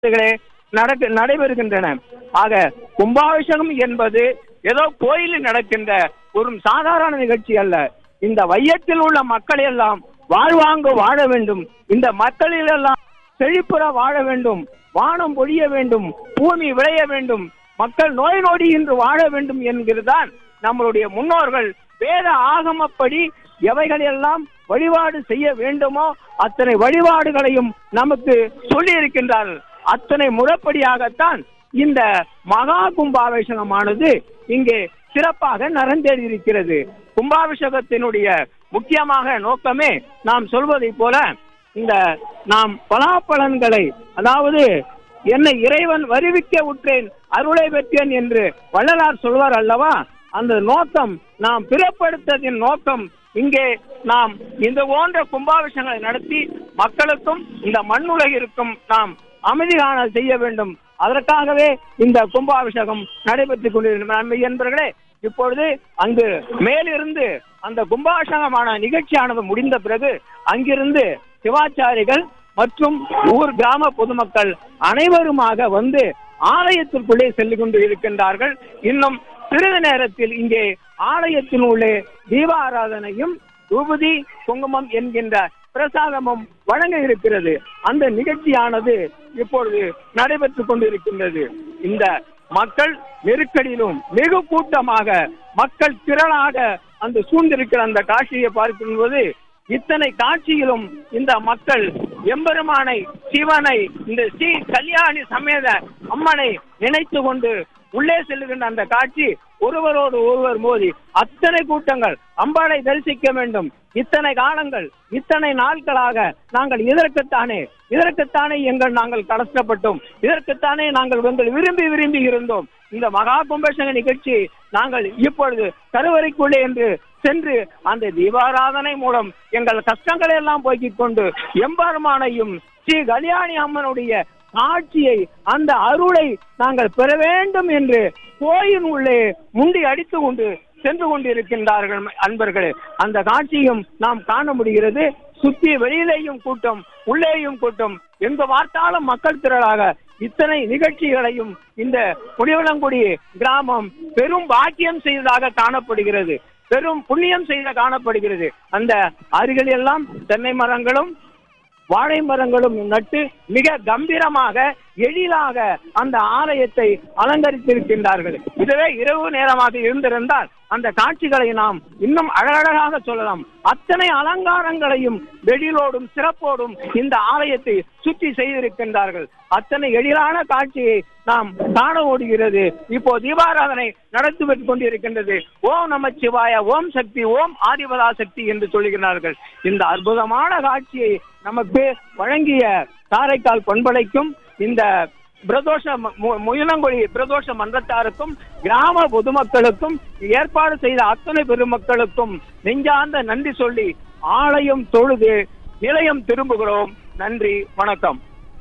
நிகழ்ச்சிகளே நடக்க நடைபெறுகின்றன ஆக கும்பாபிஷேகம் என்பது ஏதோ கோயிலில் நடக்கின்ற ஒரு சாதாரண நிகழ்ச்சி அல்ல இந்த வையத்தில் உள்ள மக்கள் எல்லாம் வாழ்வாங்கு வாழ வேண்டும் இந்த மக்களில் எல்லாம் செழிப்புற வாழ வேண்டும் வானம் பொழிய வேண்டும் பூமி விளைய வேண்டும் மக்கள் நோய் நொடி என்று வாழ வேண்டும் என்கிறதுதான் நம்மளுடைய முன்னோர்கள் வேத ஆகமப்படி எவைகள் எல்லாம் வழிபாடு செய்ய வேண்டுமோ அத்தனை வழிபாடுகளையும் நமக்கு சொல்லி இருக்கின்றார்கள் அத்தனை முறைப்படியாகத்தான் இந்த மகா கும்பாபிஷேகமானது இங்கே சிறப்பாக நடந்தேறி இருக்கிறது கும்பாபிஷேகத்தினுடைய முக்கியமாக நோக்கமே நாம் சொல்வதைப் போல இந்த நாம் பலாப்பலன்களை அதாவது என்னை இறைவன் வருவிக்க உற்றேன் அருளை பெற்றேன் என்று வள்ளலார் சொல்வார் அல்லவா அந்த நோக்கம் நாம் பிறப்படுத்ததின் நோக்கம் இங்கே நாம் இந்த போன்ற கும்பாபிஷேகங்களை நடத்தி மக்களுக்கும் இந்த மண்ணுலகிற்கும் நாம் அமைதி காணல் செய்ய வேண்டும் அதற்காகவே இந்த கும்பாபிஷேகம் நடைபெற்றுக் கொண்டிருக்கின்றன என்பவர்களே இப்பொழுது அங்கு மேலிருந்து அந்த கும்பாபிஷேகமான நிகழ்ச்சியானது முடிந்த பிறகு அங்கிருந்து சிவாச்சாரிகள் மற்றும் ஊர் கிராம பொதுமக்கள் அனைவருமாக வந்து ஆலயத்திற்குள்ளே சென்று கொண்டு இருக்கின்றார்கள் இன்னும் சிறிது நேரத்தில் இங்கே ஆலயத்தின் உள்ளே தீபாராதனையும் ரூபதி குங்குமம் என்கின்ற பிரசாதமும் வழங்க இருக்கிறது அந்த நிகழ்ச்சியானது இப்பொழுது நடைபெற்றுக் கொண்டிருக்கின்றது இந்த மக்கள் நெருக்கடியிலும் வெகு கூட்டமாக மக்கள் திரளாக அந்த சூழ்ந்திருக்கிற அந்த காட்சியை பார்க்கும்போது இத்தனை காட்சியிலும் இந்த மக்கள் எம்பெருமானை சிவனை இந்த ஸ்ரீ கல்யாணி சமேத அம்மனை நினைத்து கொண்டு உள்ளே செல்லுகின்ற அந்த காட்சி ஒருவரோடு ஒருவர் மோதி அத்தனை கூட்டங்கள் அம்பாளை தரிசிக்க வேண்டும் இத்தனை காலங்கள் இத்தனை நாட்களாக நாங்கள் இதற்குத்தானே இதற்குத்தானே எங்கள் நாங்கள் கஷ்டப்பட்டோம் இதற்குத்தானே நாங்கள் உங்கள் விரும்பி விரும்பி இருந்தோம் இந்த மகா கும்பேஷக நிகழ்ச்சி நாங்கள் இப்பொழுது கருவறைக்குள்ளே என்று சென்று அந்த தீபாராதனை மூலம் எங்கள் கஷ்டங்களை எல்லாம் போக்கிக் கொண்டு எம்பெருமானையும் ஸ்ரீ கல்யாணி அம்மனுடைய காட்சியை அந்த அருளை நாங்கள் பெற வேண்டும் என்று கோயில் உள்ளே முண்டி அடித்து கொண்டு சென்று கொண்டிருக்கின்றார்கள் அன்பர்களே அந்த காட்சியும் நாம் காண முடிகிறது சுத்தி வெளியிலேயும் கூட்டம் உள்ளேயும் கூட்டம் எங்க பார்த்தாலும் மக்கள் திரளாக இத்தனை நிகழ்ச்சிகளையும் இந்த புலிவளங்குடி கிராமம் பெரும் பாக்கியம் செய்ததாக காணப்படுகிறது பெரும் புண்ணியம் செய்த காணப்படுகிறது அந்த அருகில் எல்லாம் தென்னை மரங்களும் வாழை மரங்களும் நட்டு மிக கம்பீரமாக எழிலாக அந்த ஆலயத்தை அலங்கரித்திருக்கின்றார்கள் இதுவே இரவு நேரமாக இருந்திருந்தால் அந்த காட்சிகளை நாம் இன்னும் அழகழகாக சொல்லலாம் அத்தனை அலங்காரங்களையும் வெளியிலோடும் சிறப்போடும் இந்த ஆலயத்தை சுற்றி செய்திருக்கின்றார்கள் அத்தனை எழிலான காட்சியை நாம் காண ஓடுகிறது இப்போ தீபாராதனை நடத்தி கொண்டிருக்கின்றது ஓம் நம சிவாய ஓம் சக்தி ஓம் ஆதிபதா சக்தி என்று சொல்லுகிறார்கள் இந்த அற்புதமான காட்சியை நமக்கு வழங்கிய காரைக்கால் பண்பலைக்கும் இந்த பிரதோஷ முயலங்கொழி பிரதோஷ மன்றத்தாருக்கும் கிராம பொதுமக்களுக்கும் ஏற்பாடு செய்த அத்தனை பெருமக்களுக்கும் நெஞ்சார்ந்த நன்றி சொல்லி ஆலயம் தொழுது நிலையம் திரும்புகிறோம் நன்றி வணக்கம்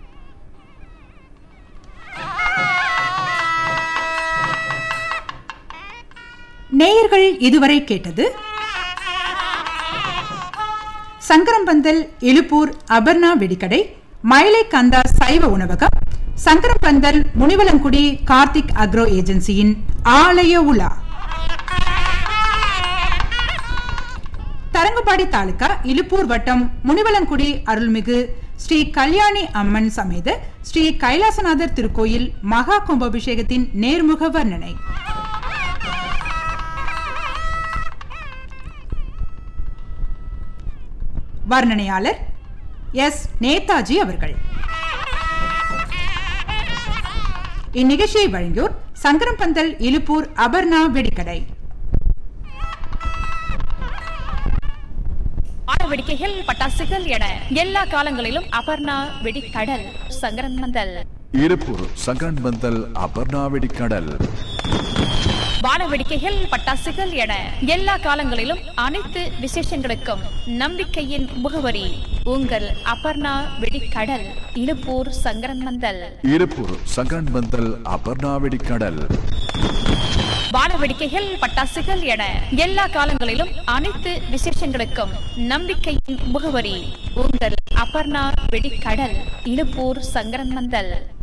நேயர்கள் இதுவரை கேட்டது சங்கரம்பந்தல் எழுப்பூர் அபர்ணா வெடிக்கடை மயிலை கந்தா சைவ உணவகம் சங்கரம்பந்தல் முனிவலங்குடி கார்த்திக் அக்ரோ ஏஜென்சியின் ஆலய உலா தரங்கம்பாடி தாலுகா இலுப்பூர் வட்டம் முனிவலங்குடி அருள்மிகு ஸ்ரீ கல்யாணி அம்மன் சமேத ஸ்ரீ கைலாசநாதர் திருக்கோயில் மகா கும்பாபிஷேகத்தின் நேர்முக வர்ணனை வர்ணனையாளர் எஸ் நேதாஜி அவர்கள் இந்நிகழ்ச்சியை வழங்கியோர் சங்கரம்பந்தல் இலுப்பூர் அபர்ணா வெடிக்கடை வெடிக்கைகள் பட்டாசுகள் என எல்லா காலங்களிலும் அபர்ணா வெடிக்கடல் சங்கரன் மந்தல் இருப்பூர் சங்கரன் மந்தல் அபர்ணா வெடிக்கடல் வான வெடிக்கைகள் பட்டாசுகள் என எல்லா காலங்களிலும் அனைத்து விசேஷங்களுக்கும் நம்பிக்கையின் முகவரி உங்கள் அபர்ணா வெடிக்கடல் இழுப்பூர் சங்கரன் மந்தல் இருப்பூர் சங்கரன் மந்தல் அபர்ணா வெடிக்கடல் வான வெடிக்கைகள் பட்டாசுகள் என எல்லா காலங்களிலும் அனைத்து விசேஷங்களுக்கும் நம்பிக்கையின் முகவரி உங்கள் அபர்ணா வெடிக்கடல் இழுப்பூர் சங்கரன் மந்தல்